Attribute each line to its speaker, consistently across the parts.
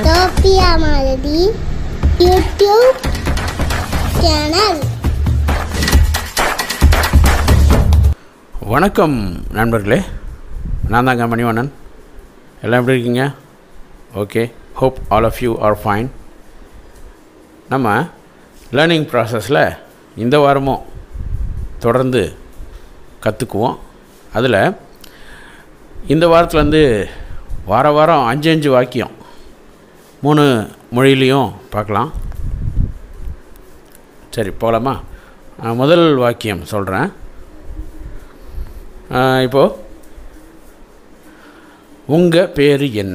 Speaker 1: Sophia Malathi YouTube channel
Speaker 2: வணக்கம் நண்பர்களே நான் தாங்க மணிவண்ணன் எல்லாம் எப்படி இருக்கீங்க okay hope all of you are fine நம்ம லேர்னிங் ப்ராசஸில் இந்த வாரமும் தொடர்ந்து கற்றுக்குவோம் அதில் இந்த வாரத்துலேருந்து வார வாரம் அஞ்சு அஞ்சு வாக்கியம் மூணு மொழியிலையும் பார்க்கலாம் சரி போகலாமா அஹ், முதல் வாக்கியம் சொல்கிறேன் இப்போது உங்கள் பேர் என்ன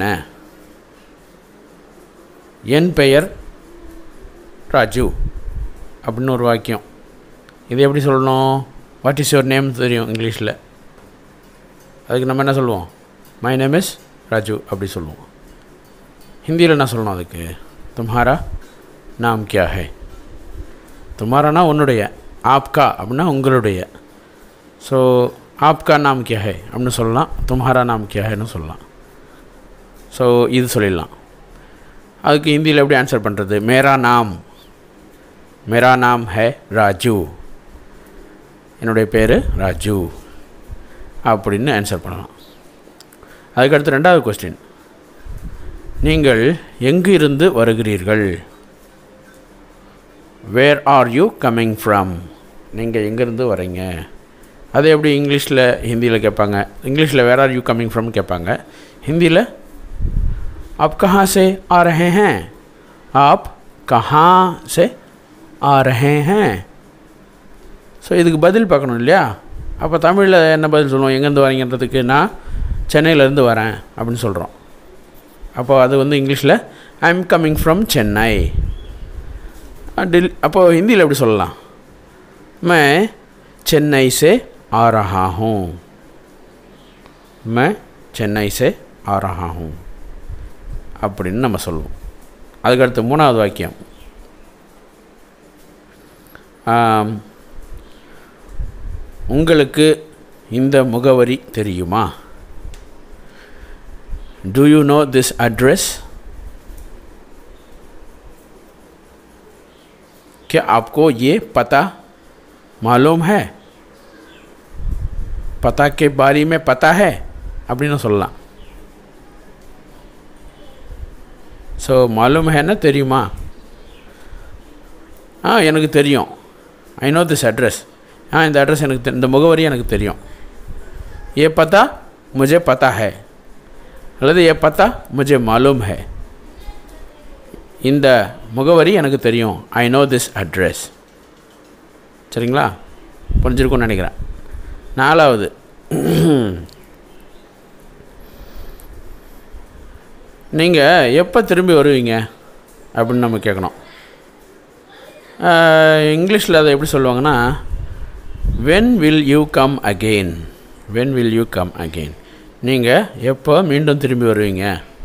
Speaker 2: என் பெயர் ராஜு அப்படின்னு ஒரு வாக்கியம் இது எப்படி சொல்லணும் வாட் இஸ் யுவர் நேம் தெரியும் இங்கிலீஷில் அதுக்கு நம்ம என்ன சொல்லுவோம் மை நேம் இஸ் ராஜு அப்படி சொல்லுவோம் ஹிந்தியில் என்ன சொல்லணும் அதுக்கு தும்ஹாரா நாம் கியா ஹை தும்ஹாரானா உன்னுடைய ஆப்கா அப்படின்னா உங்களுடைய ஸோ ஆப்கா நாம் கியா ஹை அப்படின்னு சொல்லலாம் தும்ஹாரா நாம் கியா ஹைன்னு சொல்லலாம் ஸோ இது சொல்லிடலாம் அதுக்கு ஹிந்தியில் எப்படி ஆன்சர் பண்ணுறது மேரா நாம் மேரா நாம் ஹே ராஜு என்னுடைய பேர் ராஜு அப்படின்னு ஆன்சர் பண்ணலாம் அதுக்கடுத்து ரெண்டாவது கொஸ்டின் நீங்கள் எங்கு இருந்து வருகிறீர்கள் where are you coming from நீங்கள் எங்கேருந்து வரீங்க அது எப்படி இங்கிலீஷில் ஹிந்தியில் கேட்பாங்க இங்கிலீஷில் where are you coming from கேட்பாங்க ஹிந்தியில் आप कहाँ से आ रहे हैं आप कहाँ से आ रहे हैं ஸோ இதுக்கு பதில் பார்க்கணும் இல்லையா அப்போ தமிழில் என்ன பதில் சொல்லுவோம் எங்கேருந்து வரீங்கன்றதுக்கு நான் சென்னையிலேருந்து வரேன் அப்படின்னு சொல்கிறோம் அப்போ அது வந்து இங்கிலீஷில் I am coming from Chennai டில் அப்போது ஹிந்தியில் எப்படி சொல்லலாம் मैं चेन्नई से आ रहा हूँ मैं चेन्नई से आ रहा हूँ அப்படின்னு நம்ம சொல்லுவோம் அதுக்கடுத்து மூணாவது வாக்கியம் ஆம், உங்களுக்கு இந்த முகவரி தெரியுமா do you know this address क्या आपको ये पता मालूम है पता के बारे में पता है அப்படின்னு சொல்லலாம் ஸோ மாலூம் ஹேன்னா தெரியுமா ஆ எனக்கு தெரியும் ஐ நோ திஸ் அட்ரஸ் ஆ இந்த அட்ரஸ் எனக்கு தெ- இந்த முகவரி எனக்கு தெரியும் ஏ பத்தா முஜே பத்தா ஹே அல்லது ஏ பத்தா முஜே மாலூம் ஹே இந்த முகவரி எனக்கு தெரியும் ஐ நோ திஸ் அட்ரஸ் சரிங்களா புரிஞ்சிருக்கும்னு நினைக்கிறேன் நாலாவது நீங்கள் எப்போ திரும்பி வருவீங்க அப்படின்னு நம்ம கேட்கணும் இங்கிலீஷில் அதை எப்படி சொல்லுவாங்கன்னா when will you come again when will you come again நீங்கள் எப்போ மீண்டும் திரும்பி வருவீங்க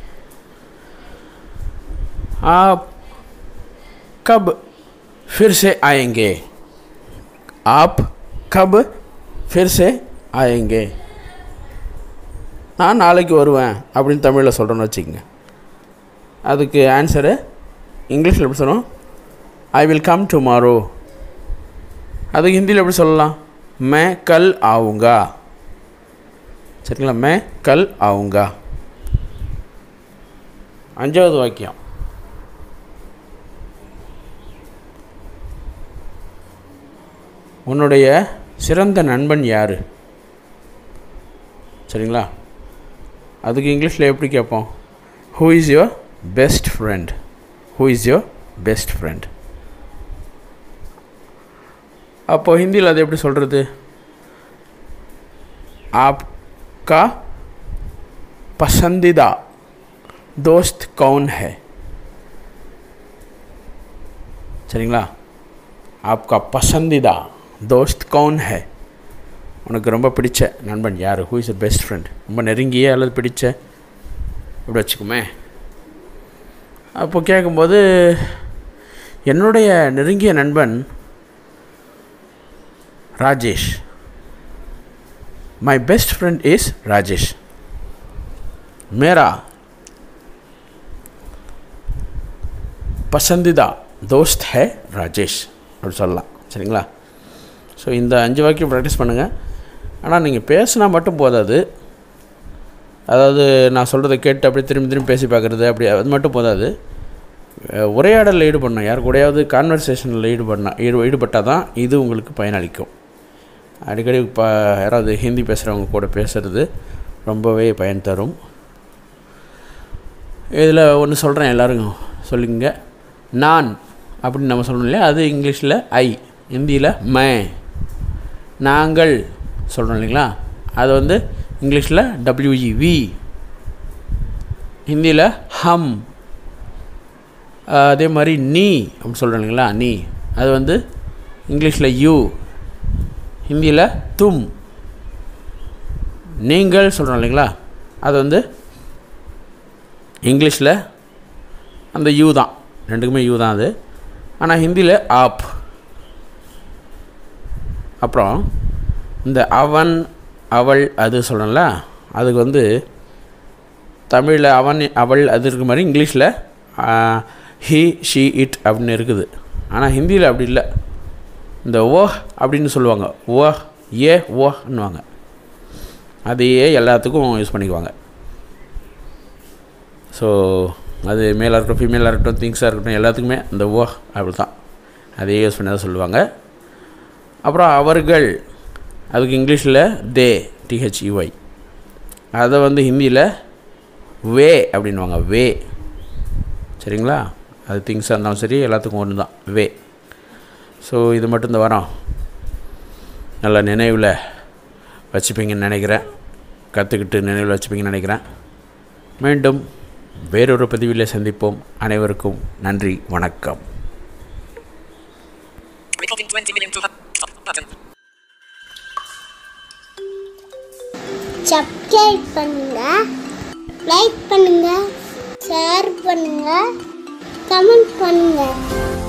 Speaker 2: आप कब फिर से आएंगे आप कब फिर से आएंगे நான் நாளைக்கு வருவேன் அப்படின்னு தமிழில் சொல்கிறேன்னு வச்சுக்கோங்க அதுக்கு ஆன்சரு இங்கிலீஷில் எப்படி சொல்லணும் ஐ வில் கம் டுமாரோ அதுக்கு ஹிந்தியில் எப்படி சொல்லலாம் மே கல் ஆவுங்கா சரிங்களா மே கல் ஆவுங்கா அஞ்சாவது வாக்கியம் உன்னுடைய சிறந்த நண்பன் யார் சரிங்களா அதுக்கு இங்கிலீஷில் எப்படி கேட்போம் who is your best friend who is your best friend அப்போ ஹிந்தியில் அது எப்படி சொல்கிறது ஆப்கா பசந்திதா दोस्त कौन है சரிங்களா आपका पसंदीदा दोस्त कौन है உனக்கு ரொம்ப பிடிச்ச நண்பன் யார் ஹூ இஸ் பெஸ்ட் ஃப்ரெண்ட் ரொம்ப நெருங்கிய அல்லது பிடிச்ச இப்படி வச்சுக்குமே அப்போ கேட்கும்போது என்னுடைய நெருங்கிய நண்பன் Rajesh my best friend is Rajesh मेरा பசந்திதா தோஸ்த் ஹே ராஜேஷ் அப்படி சொல்லலாம் சரிங்களா ஸோ இந்த அஞ்சு வாக்கியம் ப்ராக்டிஸ் பண்ணுங்கள் ஆனால் நீங்கள் பேசினா மட்டும் போதாது அதாவது நான் சொல்கிறத கேட்டு அப்படியே திரும்பி திரும்பி பேசி பார்க்குறது அப்படி அது மட்டும் போதாது அஹ் உரையாடலில் ஈடுபடணும் யார் கூடயாவது கான்வர்சேஷனில் ஈடுபடனா ஈடு ஈடுபட்டால் தான் இது உங்களுக்கு பயனளிக்கும் அடிக்கடி இப்போ யாராவது ஹிந்தி பேசுகிறவங்க கூட பேசுகிறது ரொம்பவே பயன் தரும் இதில் ஒன்று சொல்கிறேன் எல்லாருக்கும் சொல்லுங்க நான் அப்படின்னு நம்ம சொல்லணும் இல்லையா அது இங்கிலீஷில் ஐ ஹிந்தியில் மே நாங்கள் சொல்கிறோம் இல்லைங்களா அது வந்து இங்கிலீஷில் டபிள்யூஇ வி ஹிந்தியில் ஹம் அதே மாதிரி நீ அப்படின்னு சொல்கிறோம் இல்லைங்களா நீ அது வந்து இங்கிலீஷில் யூ ஹிந்தியில் தும் நீங்கள் சொல்கிறோம் இல்லைங்களா அது வந்து இங்கிலீஷில் அந்த யூ தான் ரெண்டுக்குமே யூ தான் அது ஆனால் ஹிந்தியில் ஆப் அப்புறம் இந்த அவன் அவள் அது சொல்கிறோம்ல அதுக்கு வந்து தமிழில் அவன் அவள் அது இருக்க மாதிரி இங்கிலீஷில் ஹி ஷீ இட் அப்படின்னு இருக்குது ஆனால் ஹிந்தியில் அப்படி இல்லை இந்த ஓ அப்படின்னு சொல்லுவாங்க ஓ ஏ ஓன்னுவாங்க அதையே எல்லாத்துக்கும் யூஸ் பண்ணிக்குவாங்க ஸோ அது மேலாக இருக்கட்டும் ஃபீமேலாக இருக்கட்டும் திங்ஸாக இருக்கட்டும் எல்லாத்துக்குமே இந்த ஓ அப்படி தான் அதையே யூஸ் பண்ணி தான் சொல்லுவாங்க அப்புறம் அவர்கள் அதுக்கு இங்கிலீஷில் தே டிஹெச்இஒய் அதை வந்து ஹிந்தியில் வே அப்படின்வாங்க வே சரிங்களா அது திங்ஸாக இருந்தாலும் சரி எல்லாத்துக்கும் ஒன்று தான் வே ஸோ இது மட்டும் இந்த வாரம் நல்லா நினைவில் வச்சுப்பீங்கன்னு நினைக்கிறேன் கற்றுக்கிட்டு நினைவில் வச்சுப்பீங்கன்னு நினைக்கிறேன் மீண்டும் வேறொரு பதிவிலே சந்திப்போம் அனைவருக்கும் நன்றி வணக்கம்
Speaker 3: Recording 20 million to stop button.
Speaker 1: Subscribe பண்ணுங்க லைக் பண்ணுங்க ஷேர் பண்ணுங்க கமெண்ட் பண்ணுங்க